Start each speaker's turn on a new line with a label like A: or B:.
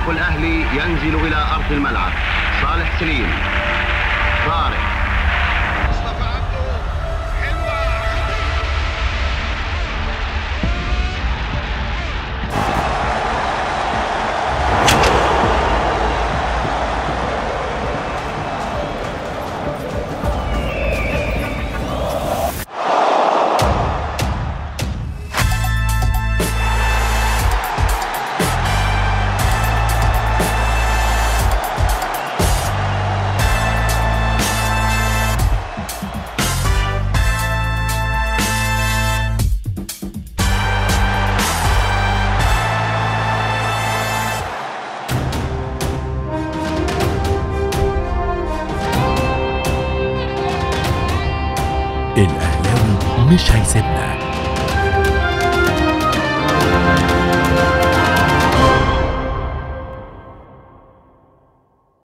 A: فريق الأهلي ينزل إلى أرض الملعب صالح سليم طارق
B: مصطفى عبده حلوة
C: الأهلاوي مش هيسيبنا